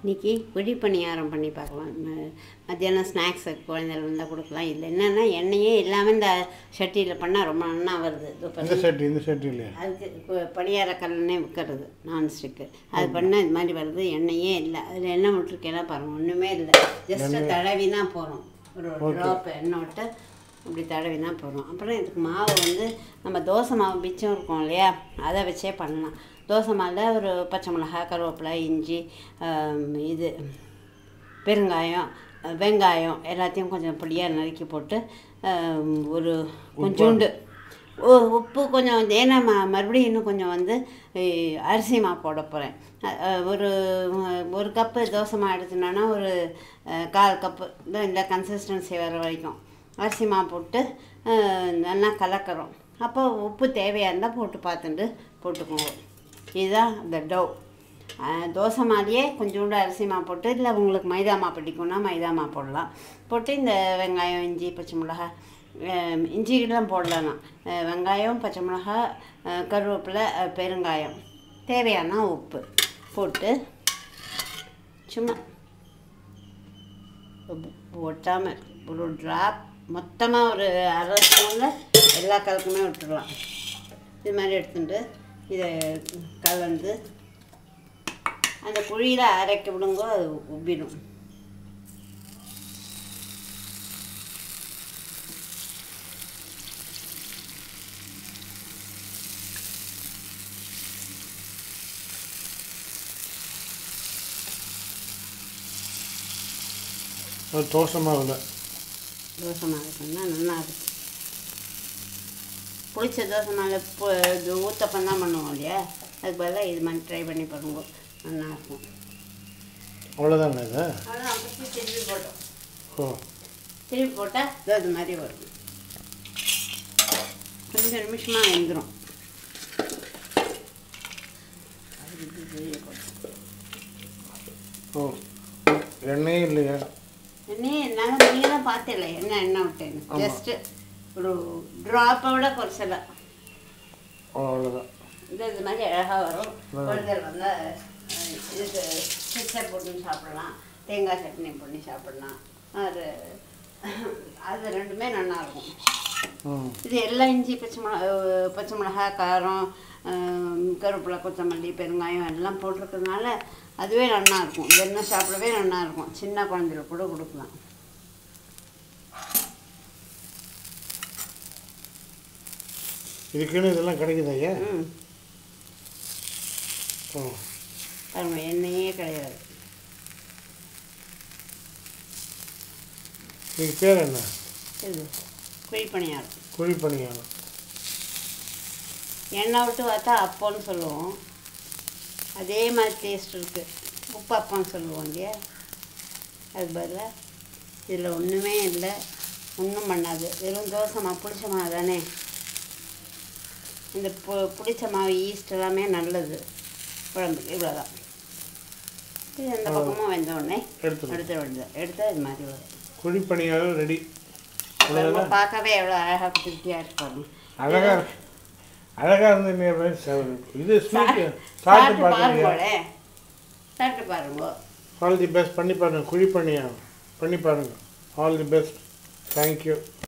இன்றைக்கி குழி பணியாரம் பண்ணி பார்க்கலாம் ம- மத்தியானம் ஸ்நாக்ஸு குழந்தைகள் வந்தால் கொடுக்கலாம் இல்லை என்னென்னா எண்ணெயே இல்லாமல் இந்த சட்டியில் பண்ணால் ரொம்ப நல்லா வருது இது இந்த பண்ணி சட்டி இந்த சட்டி இல்லையா அதுக்கு கு- பணியார கல்லனே விற்கிறது நான்ஸ்டிக்கு அது பண்ணால் இது மாதிரி வருது எண்ணெயே இல்லை அதில் எண்ணெய் விட்டுருக்கேன்னா பாருங்கள் ஒன்றுமே இல்லை ஜஸ்ட்டு தடவி தான் போகிறோம் ஒரு ட்ராப் எண்ணெய் விட்டு இப்படி தடவி தான் போகிறோம் அப்புறம் இதுக்கு மாவு வந்து நம்ம தோசை மாவு மிச்சம் இருக்கும் இல்லையா அதை வச்சே பண்ணலாம் தோசை மாவில் ஒரு பச்சை மிளகாய் கருவேப்பிலை இஞ்சி ஆம், இது பெருங்காயம் அஹ், வெங்காயம் எல்லாத்தையும் கொஞ்சம் பொடியாக நறுக்கி போட்டு ஆம், ஒரு கொஞ்சோண்டு உ- உப்பு கொஞ்சம் ஏன்னா ம மறுபடியும் இன்னும் கொஞ்சம் வந்து அஹ், அரிசி மா போட போகிறேன் ஒரு அஹ், ஒரு கப்பு தோசை மா எடுத்துனோன்னா ஒரு அஹ், கால் கப்பு இந்த- இந்த கன்சிஸ்டன்சி வர வரைக்கும் அரிசி மா போட்டு அஹ், நல்லா கலக்கிறோம் அப்போ உப்பு தேவையாக இருந்தால் போட்டு பார்த்துட்டு போட்டுக்குவோம் இதுதான் இந்த டவ் அஹ், தோசை மாதிரியே கொஞ்சோண்டு அரிசி மா போட்டு இல்லை உங்களுக்கு மைதா மா பிடிக்கும்னா மைதா மா போடலாம் போட்டு இந்த வெங்காயம் இஞ்சி பச்சை மிளகாய் அஹ், இஞ்சிலாம் போடலாம் நான். அஹ், வெங்காயம் பச்சை மிளகாய் அஹ், கருவேப்பிலை அஹ், பெருங்காயம் தேவையான உப்பு போட்டு சும்மா ஒட்டாமல் ஒரு ட்ராப் மொத்தமாக ஒரு அரை ஸ்பூனில் எல்லா கலக்குமே விட்டுடலாம் இது மாதிரி எடுத்துட்டு இதை கலந்து அந்த குழியில் அரைக்க விடுங்கோ அது உப்பிடும் ஒரு தோசை மாவில் தோசை மாவு பண்ணால் நல்லா இருக்கும் புளிச்ச தோசை மாவு பு இது ஊத்தப்பம் தான் பண்ணுவோம் இல்லையா அதுக்கு பதிலாக இது மாதிரி ட்ரை பண்ணி பாருங்க நல்லா இருக்கும் அவ்வளோதானே இது அவ்வளோதான் அப்படி திருப்பி போட்டோம் ஓ திருப்பி போட்டால் இது அது மாதிரி வரும் கொஞ்சம் நிமிஷமாக வெந்துடும் ஓ எண்ணெயே இல்லையா எண்ணெய் நாங்கள் நீங்கள் தான் பார்த்தில்ல என்ன எண்ணெய் விட்டேன்னு ஆமா. ஜஸ்ட்டு ஒரு ட்ராப்போட குறைச்சல அவ்வளோதான் இது இது மாதிரி அழகாக வரும் குழந்தைகள் வந்து அஹ், இதுக்கு மிக்சர் போட்டு சாப்பிடலாம் தேங்காய் சட்னி பண்ணி சாப்பிடலாம் அது அது ரெண்டுமே நல்லா இருக்கும் ம் இது எல்லாம் இஞ்சி பச்சை மிளகா அஹ், பச்சை மிளகாய் காரம் அஹ், கருவேப்பிலை கொத்தமல்லி பெருங்காயம் எல்லாம் போட்டிருக்கிறதுனால அதுவே நல்லா இருக்கும் வெண்ணெய் சாப்பிடவே நல்லா இருக்கும் சின்ன குழந்தைகளுக்கு கூட கொடுக்கலாம் இதுக்குன்னு இதெல்லாம் கிடைக்குதா ஐயா ம் ஓ பாருங்க எண்ணெயே கிடையாது இதுக்கு பேர் என்ன இது குழிப்பணியாரம் குழி பணியாரம் எண்ணெய் விட்டு பார்த்தா அப்போன்னு சொல்லுவோம் அதே மாதிரி டேஸ்ட் இருக்குது உப்பு அப்பம்னு சொல்லுவோம் இல்லையா அது பதிலாக இதில் ஒன்றுமே இல்லை ஒன்றும் பண்ணாது வெறும் தோசை மாவு புளிச்ச மாவு தானே இந்த பு புளிச்ச மாவு ஈஸ்ட் எல்லாமே நல்லது குழம்புக்கு இவ்வளோதான் இது அந்த பக்கமும் வெந்த உடனே எடுத்துடும் எடுத்துட வேண்டியது எடுத்து இது மாதிரி வரும் குழி பணியாரம் ரெடி பாருங்க, பார்க்கவே எவ்வளோ அழகாக திருப்தியாக இருப்பாங்க அழகா அழகா இருந்து நீ அப்படியே சாப்பிடு. இது ஸ்வீட் சாப்பிட்டு சாப்பிட்டு பாருங்க பாருங்களே சாப்பிட்டு பாருங்க ஆல் தி பெஸ்ட் பண்ணி பாருங்க குழி பணியாரம் பண்ணி பாருங்க ஆல் தி பெஸ்ட் தேங்க்யூ